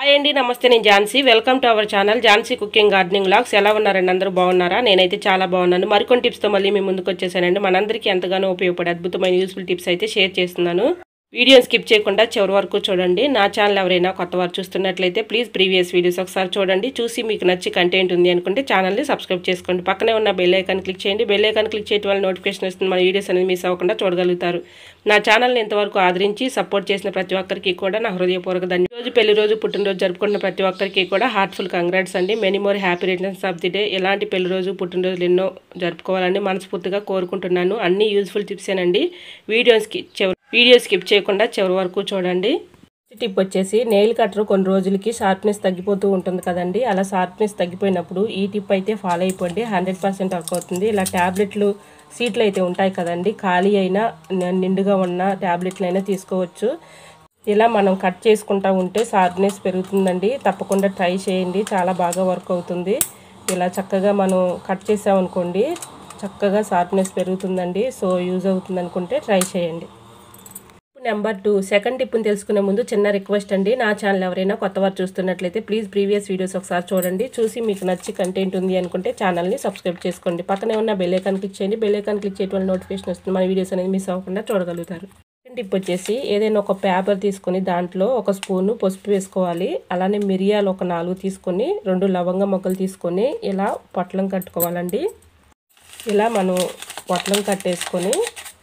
hi అండి నమస్తే నేను Jhansi welcome to our channel Jhansi cooking gardening vlogs ఎలా ఉన్నారండి అందరూ బాగున్నారా నేనైతే చాలా బాగున్నాను మరికొన్ని టిప్స్తో మళ్ళీ మీ ముందుకు వచ్చేసానండి మనందరికీ ఎంతగానో ఉపయోగపడే అద్భుతమైన యూస్ఫుల్ టిప్స్ అయితే షేర్ చేస్తున్నాను వీడియోని స్కిప్ చేయకుండా చివరి వరకు చూడండి నా ఛానల్ ఎవరైనా కొత్త వారు చూస్తున్నట్లయితే ప్లీజ్ ప్రీవియస్ వీడియోస్ ఒకసారి చూడండి చూసి మీకు నచ్చి కంటెంట్ ఉంది అనుకుంటే ఛానల్ని సబ్స్క్రైబ్ చేసుకోండి పక్కనే ఉన్న బెల్ ఐకాన్ క్లిక్ చేయండి బెల్ ఐకాన్ క్లిక్ చేయడం వల్ల నోటిఫికేషన్ వస్తుంది మన వీడియోస్ అనేది మిస్ అవ్వకుండా చూడగలుగుతారు నా ఛానల్ని ఇంతవరకు ఆదరించి సపోర్ట్ చేసిన ప్రతి ఒక్కరికి కూడా నా హృదయపూర్వక ధన్యవాదాలు రోజు పెళ్లి రోజు పుట్టినరోజు జరుపుకున్న ప్రతి ఒక్కరికి కూడా హార్ట్ఫుల్ కంగ్రాట్స్ అండి many more happy returns of the day ఎలాంటి పెళ్లి రోజు పుట్టినరోజులు ఎన్నో జరుపుకోవాలని మనస్ఫూర్తిగా కోరుకుంటున్నాను అన్ని యూజ్ఫుల్ టిప్సేనండి వీడియోస్కి చివరి వీడియో స్కిప్ చేయకుండా చివరి వరకు చూడండి టిప్ వచ్చేసి నెయిల్ కట్టర్ కొన్ని రోజులకి షార్ప్నెస్ తగ్గిపోతూ ఉంటుంది కదండి అలా షార్ప్నెస్ తగ్గిపోయినప్పుడు ఈ టిప్ అయితే ఫాలో అయిపోండి హండ్రెడ్ పర్సెంట్ వర్క్ అవుతుంది ఇలా ట్యాబ్లెట్లు సీట్లు అయితే ఉంటాయి కదండి ఖాళీ అయినా ని- నిండుగా ఉన్న ట్యాబ్లెట్లు అయినా తీసుకోవచ్చు ఇలా మనం కట్ చేసుకుంటా ఉంటే షార్ప్నెస్ పెరుగుతుందండి తప్పకుండా ట్రై చేయండి చాలా బాగా వర్క్ అవుతుంది ఇలా చక్కగా మనం కట్ చేసామనుకోండి చక్కగా షార్ప్నెస్ పెరుగుతుందండి సో యూజ్ అవుతుంది అనుకుంటే ట్రై చేయండి నెంబర్ టూ సెకండ్ టిప్ని తెలుసుకునే ముందు చిన్న రిక్వెస్ట్ అండి నా ఛానల్ ఎవరైనా కొత్త వారు చూస్తున్నట్లయితే ప్లీజ్ ప్రీవియస్ వీడియోస్ ఒకసారి చూడండి చూసి మీకు నచ్చి కంటెంట్ ఉంది అనుకుంటే ఛానల్ని సబ్స్క్రైబ్ చేసుకోండి పక్కనే ఉన్న బెల్ ఐకాన్ క్లిక్ చేయండి బెల్ ఐకాన్ క్లిక్ చేయడం వల్ల నోటిఫికేషన్ వస్తుంది మన వీడియోస్ అనేది మిస్ అవ్వకుండా చూడగలుగుతారు సెకండ్ టిప్ వచ్చేసి ఏదైనా ఒక పేపర్ తీసుకొని దాంట్లో ఒక స్పూను పసుపు వేసుకోవాలి అలానే మిరియాలు ఒక నాలుగు తీసుకొని రెండు లవంగ మొక్కలు తీసుకొని ఇలా పొట్లం కట్టుకోవాలండి ఇలా మనం పొట్లం కట్టేసుకొని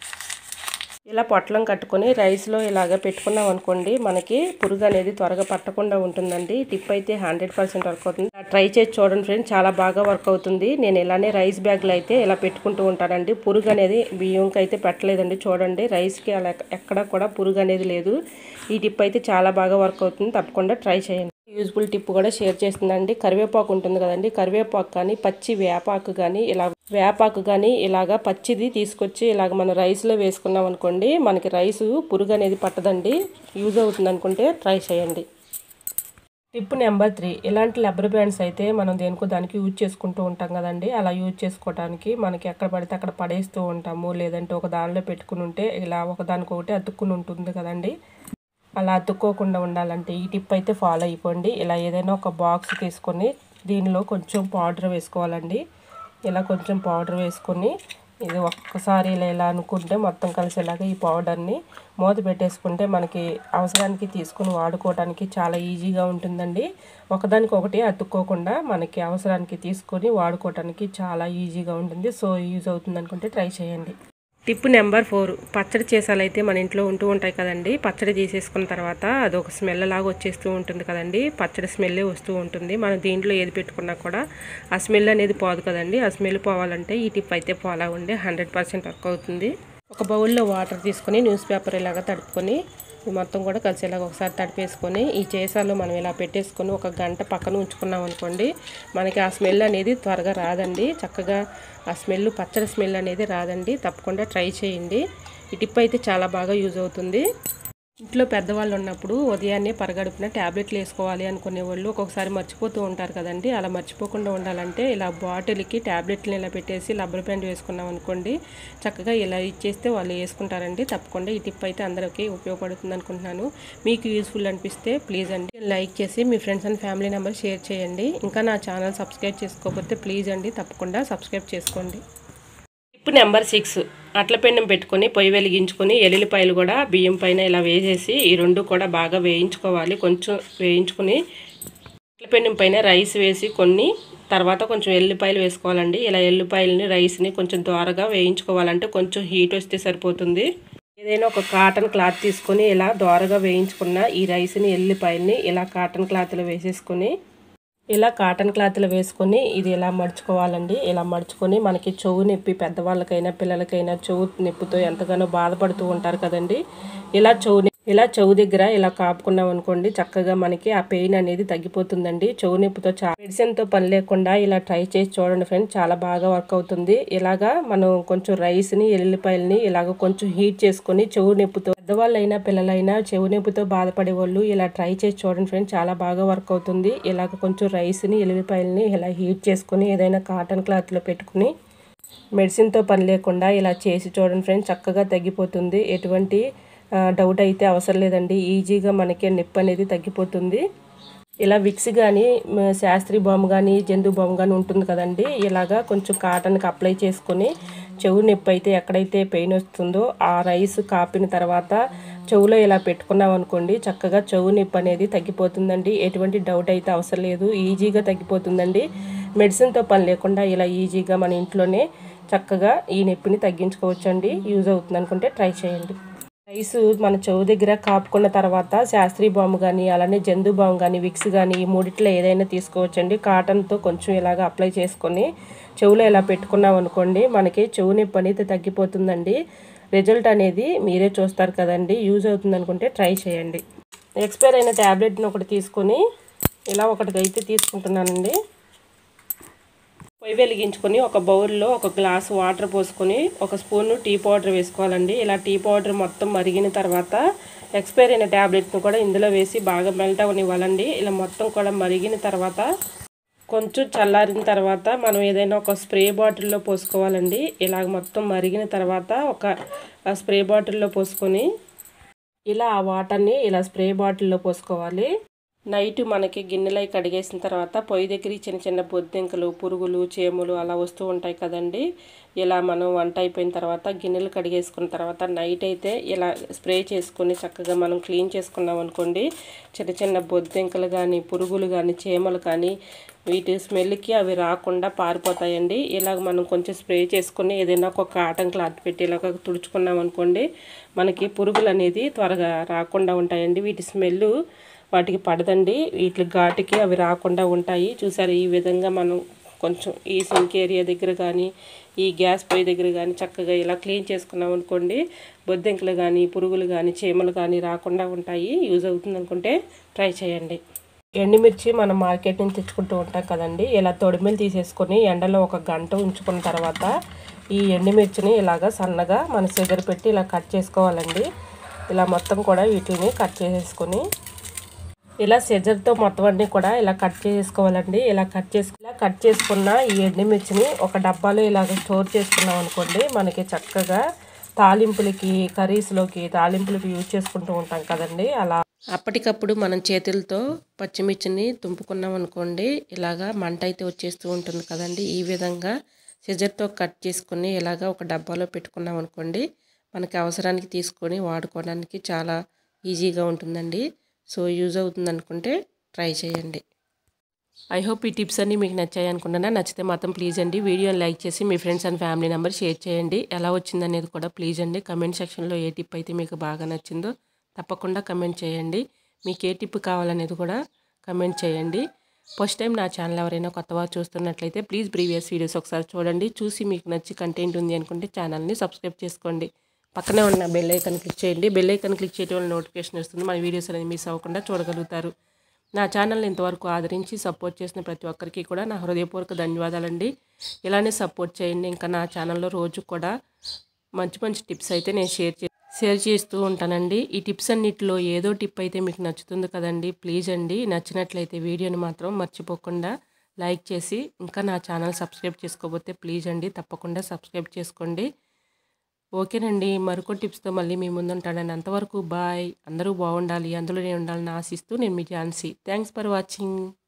ఇలా పొట్లం కట్టుకొని రైస్లో ఇలాగ పెట్టుకున్నాం అనుకోండి మనకి పురుగు అనేది త్వరగా పట్టకుండా ఉంటుందండి టిప్ అయితే హండ్రెడ్ పర్సెంట్ వర్క్ అవుతుంది ట్రై చేసి చూడండి ఫ్రెండ్స్ చాలా బాగా వర్క్ అవుతుంది నేను ఇలానే రైస్ బ్యాగ్లో అయితే ఇలా పెట్టుకుంటూ ఉంటానండి పురుగు అనేది బియ్యంకి అయితే పెట్టలేదండి చూడండి రైస్కి అలా ఎక్కడ కూడా పురుగు అనేది లేదు ఈ టిప్ అయితే చాలా బాగా వర్క్ అవుతుంది తప్పకుండా ట్రై చేయండి యూజ్ఫుల్ టిప్ కూడా షేర్ చేస్తుందండి కరివేపాకు ఉంటుంది కదండి కరివేపాకు కానీ పచ్చి వేపాకు కానీ ఇలా వేపాకు కానీ ఇలాగా పచ్చిది తీసుకొచ్చి ఇలాగ మనం రైస్లో వేసుకున్నాం అనుకోండి మనకి రైస్ పురుగు అనేది పట్టదండి యూజ్ అవుతుంది అనుకుంటే ట్రై చేయండి టిప్ నెంబర్ త్రీ ఇలాంటి రబ్బర్ బ్యాండ్స్ అయితే మనం దేనికో దానికి యూజ్ చేసుకుంటూ ఉంటాం కదండి అలా యూజ్ చేసుకోవడానికి మనకి ఎక్కడ పడితే అక్కడ పడేస్తూ ఉంటాము లేదంటే ఒక దానిలో పెట్టుకుని ఉంటే ఇలా ఒకదానికి ఒకటి అతుక్కుని ఉంటుంది కదండి అలా అతుక్కోకుండా ఉండాలంటే ఈ టిప్ అయితే ఫాలో అయిపోండి ఇలా ఏదైనా ఒక బాక్స్ తీసుకొని దీనిలో కొంచెం పౌడర్ వేసుకోవాలండి ఇలా కొంచెం పౌడర్ వేసుకొని ఇది ఒక్కసారి ఇలా ఇలా అనుకుంటే మొత్తం కలిసేలాగా ఈ పౌడర్ని మూత పెట్టేసుకుంటే మనకి అవసరానికి తీసుకొని వాడుకోవడానికి చాలా ఈజీగా ఉంటుందండి ఒకదానికి ఒకటి అతుక్కోకుండా మనకి అవసరానికి తీసుకొని వాడుకోవడానికి చాలా ఈజీగా ఉంటుంది సో యూజ్ అవుతుంది అనుకుంటే ట్రై చేయండి టిప్ నెంబర్ ఫోర్ పచ్చడి చేసాలైతే మన ఇంట్లో ఉంటూ ఉంటాయి కదండి పచ్చడి చేసేసుకున్న తర్వాత అది ఒక స్మెల్ లాగా వచ్చేస్తూ ఉంటుంది కదండి పచ్చడి స్మెల్లే వస్తూ ఉంటుంది మనం దీంట్లో ఏది పెట్టుకున్నా కూడా ఆ స్మెల్ అనేది పోదు కదండి ఆ స్మెల్ పోవాలంటే ఈ టిప్ అయితే ఫాలో ఉండి హండ్రెడ్ పర్సెంట్ వర్క్ అవుతుంది ఒక బౌల్లో వాటర్ తీసుకొని న్యూస్ పేపర్ ఇలాగా తడుపుకొని ఇది మొత్తం కూడా కలిసేలాగా ఒకసారి తడిపేసుకొని ఈ చేసాలో మనం ఇలా పెట్టేసుకొని ఒక గంట పక్కన ఉంచుకున్నాం అనుకోండి మనకి ఆ స్మెల్ అనేది త్వరగా రాదండి చక్కగా ఆ స్మెల్ పచ్చడి స్మెల్ అనేది రాదండి తప్పకుండా ట్రై చేయండి ఈ టిప్ అయితే చాలా బాగా యూజ్ అవుతుంది ఇంట్లో పెద్దవాళ్ళు ఉన్నప్పుడు ఉదయాన్నే పరగడుపున ట్యాబ్లెట్లు వేసుకోవాలి అనుకునే వాళ్ళు ఒక్కొక్కసారి మర్చిపోతూ ఉంటారు కదండి అలా మర్చిపోకుండా ఉండాలంటే ఇలా బాటిల్కి ట్యాబ్లెట్ని ఇలా పెట్టేసి లబ్బర్ బ్యాండ్ వేసుకున్నాం అనుకోండి చక్కగా ఇలా ఇచ్చేస్తే వాళ్ళు వేసుకుంటారండి తప్పకుండా ఈ టిప్ అయితే అందరికీ ఉపయోగపడుతుంది అనుకుంటున్నాను మీకు యూస్ఫుల్ అనిపిస్తే ప్లీజ్ అండి లైక్ చేసి మీ friends and family member share చేయండి ఇంకా నా ఛానల్ సబ్స్క్రైబ్ చేసుకోకపోతే ప్లీజ్ అండి తప్పకుండా సబ్స్క్రైబ్ చేసుకోండి టిప్ నెంబర్ సిక్స్ అట్ల పెన్నం పెట్టుకొని పొయ్యి వెలిగించుకొని ఎల్లుల్లిపాయలు కూడా బియ్యం పైన ఇలా వేసేసి ఈ రెండు కూడా బాగా వేయించుకోవాలి కొంచెం వేయించుకొని అట్ల పెన్నం పైన రైస్ వేసి కొన్ని తర్వాత కొంచెం ఎల్లిపాయలు వేసుకోవాలండి ఇలా ఎల్లిపాయలని రైస్ని కొంచెం దోరగా వేయించుకోవాలంటే కొంచెం హీట్ వస్తే సరిపోతుంది ఏదైనా ఒక కాటన్ క్లాత్ తీసుకొని ఇలా దోరగా వేయించుకున్న ఈ రైస్ని ఎల్లిపాయల్ని ఇలా కాటన్ క్లాత్లో వేసేసుకొని ఇలా కాటన్ క్లాత్లో వేసుకొని ఇది ఇలా మడుచుకోవాలండి ఇలా మడుచుకొని మనకి చెవు నొప్పి పెద్దవాళ్ళకైనా పిల్లలకైనా చెవు నొప్పితో ఎంతగానో బాధపడుతూ ఉంటారు కదండి ఇలా చెవు నొప్పి- ఇలా చెవు దగ్గర ఇలా కాపుకున్నాం అనుకోండి చక్కగా మనకి ఆ పెయిన్ అనేది తగ్గిపోతుందండి చెవు నొప్పితో చాలా మెడిసిన్తో పని లేకుండా ఇలా ట్రై చేసి చూడండి ఫ్రెండ్స్ చాలా బాగా వర్క్ అవుతుంది ఇలాగా మనం కొంచెం రైస్ని ఎల్లిపాయలని ఇలాగ కొంచెం హీట్ చేసుకొని చెవు నొప్పితో పెద్దవాళ్ళైనా పిల్లలైనా చెవు నొప్పితో బాధపడే వాళ్ళు ఇలా ట్రై చేసి చూడండి ఫ్రెండ్స్ చాలా బాగా వర్క్ అవుతుంది ఇలాగ కొంచెం రైస్ని ఎల్లిపాయలని ఇలా హీట్ చేసుకొని ఏదైనా కాటన్ క్లాత్లో పెట్టుకుని మెడిసిన్తో పని లేకుండా ఇలా చేసి చూడండి ఫ్రెండ్స్ చక్కగా తగ్గిపోతుంది ఎటువంటి ఆ, డౌట్ అయితే అవసరం లేదండి ఈజీగా మనకి నొప్పి అనేది తగ్గిపోతుంది ఇలా విక్స్ కానీ శాస్త్రి బాంబు కానీ జంతు బాంబు కానీ ఉంటుంది కదండి ఇలాగా కొంచెం కాటన్కి అప్లై చేసుకొని చెవు నొప్పి అయితే ఎక్కడైతే పెయిన్ వస్తుందో ఆ రైస్ కాపిన తర్వాత చెవులో ఇలా పెట్టుకున్నాం అనుకోండి చక్కగా చెవు నొప్పి అనేది తగ్గిపోతుందండి ఎటువంటి డౌట్ అయితే అవసరం లేదు ఈజీగా తగ్గిపోతుందండి మెడిసిన్తో పని లేకుండా ఇలా ఈజీగా మన ఇంట్లోనే చక్కగా ఈ నొప్పిని తగ్గించుకోవచ్చండి యూజ్ అవుతుంది అనుకుంటే ట్రై చేయండి రైస్ మన చెవు దగ్గర కాపుకున్న తర్వాత శాస్త్రీ బాంబు కానీ అలానే జందు బాంబు కానీ విక్స్ కానీ ఈ మూడిట్లో ఏదైనా తీసుకోవచ్చండి కాటన్తో కొంచెం ఇలాగ అప్లై చేసుకొని చెవులో ఇలా పెట్టుకున్నాం అనుకోండి మనకి చెవు నొప్పి అనేది తగ్గిపోతుందండి రిజల్ట్ అనేది మీరే చూస్తారు కదండి యూజ్ అవుతుంది అనుకుంటే ట్రై చేయండి ఎక్స్పైర్ అయిన ట్యాబ్లెట్ని ఒకటి తీసుకొని ఇలా ఒకటి అయితే తీసుకుంటున్నానండి పొయ్యి వెలిగించుకొని ఒక బౌల్లో ఒక గ్లాస్ వాటర్ పోసుకొని ఒక స్పూన్ టీ పౌడర్ వేసుకోవాలండి ఇలా టీ పౌడర్ మొత్తం మరిగిన తర్వాత ఎక్స్పైర్ అయిన ట్యాబ్లెట్ను కూడా ఇందులో వేసి బాగా మెల్ట్ అవనివ్వాలండి ఇలా మొత్తం కూడా మరిగిన తర్వాత కొంచెం చల్లారిన తర్వాత మనం ఏదైనా ఒక స్ప్రే బాటిల్లో పోసుకోవాలండి ఇలాగ మొత్తం మరిగిన తర్వాత ఒక స్ప్రే బాటిల్లో పోసుకొని ఇలా ఆ వాటర్ని ఇలా స్ప్రే బాటిల్లో పోసుకోవాలి నైట్ మనకి గిన్నెలై కడిగేసిన తర్వాత పొయ్యి దగ్గర చిన్న చిన్న బొద్దింకలు పురుగులు చేములు అలా వస్తూ ఉంటాయి కదండి ఇలా మనం వంట అయిపోయిన తర్వాత గిన్నెలు కడిగేసుకున్న తర్వాత నైట్ అయితే ఇలా స్ప్రే చేసుకొని చక్కగా మనం క్లీన్ చేసుకున్నాం అనుకోండి చిన్న చిన్న బొద్దింకలు కానీ పురుగులు కానీ చేమలు కానీ వీటి స్మెల్కి అవి రాకుండా పారిపోతాయండి ఇలాగ మనం కొంచెం స్ప్రే చేసుకొని ఏదైనా ఒక కాటన్ క్లాత్ పెట్టి ఇలాగ తుడుచుకున్నాం అనుకోండి మనకి పురుగులు అనేది త్వరగా రాకుండా ఉంటాయండి వీటి స్మెల్ వాటికి పడదండి వీటి ఘాటుకి అవి రాకుండా ఉంటాయి చూసారు ఈ విధంగా మనం కొంచెం ఈ సింక్ ఏరియా దగ్గర కానీ ఈ గ్యాస్ పొయ్యి దగ్గర కానీ చక్కగా ఇలా క్లీన్ చేసుకున్నాం అనుకోండి బొద్దింకలు కానీ పురుగులు కానీ చీమలు కానీ రాకుండా ఉంటాయి యూజ్ అవుతుంది అనుకుంటే ట్రై చేయండి ఎండుమిర్చి మనం మార్కెట్ నుంచి తెచ్చుకుంటూ ఉంటాం కదండి ఇలా తొడిమిలు తీసేసుకొని ఎండలో ఒక గంట ఉంచుకున్న తర్వాత ఈ ఎండుమిర్చిని ఇలాగ సన్నగా మన సిగర్ పెట్టి ఇలా కట్ చేసుకోవాలండి ఇలా మొత్తం కూడా వీటిని కట్ చేసేసుకొని ఇలా సెజర్తో మొత్తం అన్ని కూడా ఇలా కట్ చేసుకోవాలండి ఇలా కట్ చేసు ఇలా కట్ చేసుకున్న ఈ ఎండుమిర్చిని ఒక డబ్బాలో ఇలాగ స్టోర్ చేసుకున్నాం అనుకోండి మనకి చక్కగా తాలింపులకి కర్రీస్లోకి తాలింపులకి యూజ్ చేసుకుంటూ ఉంటాం కదండి అలా అప్పటికప్పుడు మనం చేతులతో పచ్చిమిర్చిని తుంపుకున్నాం అనుకోండి ఇలాగా మంట అయితే వచ్చేస్తూ ఉంటుంది కదండి ఈ విధంగా సిజర్తో కట్ చేసుకుని ఇలాగా ఒక డబ్బాలో పెట్టుకున్నాం అనుకోండి మనకి అవసరానికి తీసుకొని వాడుకోవడానికి చాలా ఈజీగా ఉంటుందండి సో యూజ్ అవుతుంది అనుకుంటే ట్రై చేయండి ఐ హోప్ ఈ టిప్స్ అన్నీ మీకు నచ్చాయి అనుకుంటున్నా నచ్చితే మాత్రం ప్లీజ్ అండి వీడియోని లైక్ చేసి మీ friends and family member share చేయండి ఎలా వచ్చిందనేది కూడా ప్లీజ్ అండి కమెంట్ సెక్షన్లో ఏ టిప్ అయితే మీకు బాగా నచ్చిందో తప్పకుండా కమెంట్ చేయండి మీకు ఏ టిప్ కావాలనేది కూడా కమెంట్ చేయండి ఫస్ట్ టైం నా ఛానల్ ఎవరైనా కొత్తవారు చూస్తున్నట్లయితే ప్లీజ్ ప్రీవియస్ వీడియోస్ ఒకసారి చూడండి చూసి మీకు నచ్చి కంటెంట్ ఉంది అనుకుంటే ఛానల్ని సబ్స్క్రైబ్ చేసుకోండి పక్కనే ఉన్న బెల్ ఐకాన్ క్లిక్ చేయండి బెల్ ఐకాన్ క్లిక్ చేయడం వల్ల నోటిఫికేషన్ వస్తుంది మన వీడియోస్ అనేది మిస్ అవ్వకుండా చూడగలుగుతారు నా ఛానల్ని ఇంతవరకు ఆదరించి సపోర్ట్ చేసిన ప్రతి ఒక్కరికి కూడా నా హృదయపూర్వక ధన్యవాదాలండి ఇలానే సపోర్ట్ చేయండి ఇంకా నా ఛానల్లో రోజు కూడా మంచి మంచి టిప్స్ అయితే నేను షేర్ చే షేర్ చేస్తూ ఉంటానండి ఈ టిప్స్ అన్నిటిలో ఏదో టిప్ అయితే మీకు నచ్చుతుంది కదండి ప్లీజ్ అండి నచ్చినట్లయితే వీడియోని మాత్రం మర్చిపోకుండా లైక్ చేసి ఇంకా నా ఛానల్ సబ్స్క్రైబ్ చేసుకోకపోతే ప్లీజ్ అండి తప్పకుండా సబ్స్క్రైబ్ చేసుకోండి ఓకేనండి మరొక టిప్స్తో మళ్ళీ మీ ముందు ఉంటానండి అంతవరకు బాయ్ అందరూ బాగుండాలి అందులో నేను ఉండాలని ఆశిస్తూ నేను మీ ఝాన్సీ థ్యాంక్స్ ఫర్ వాచింగ్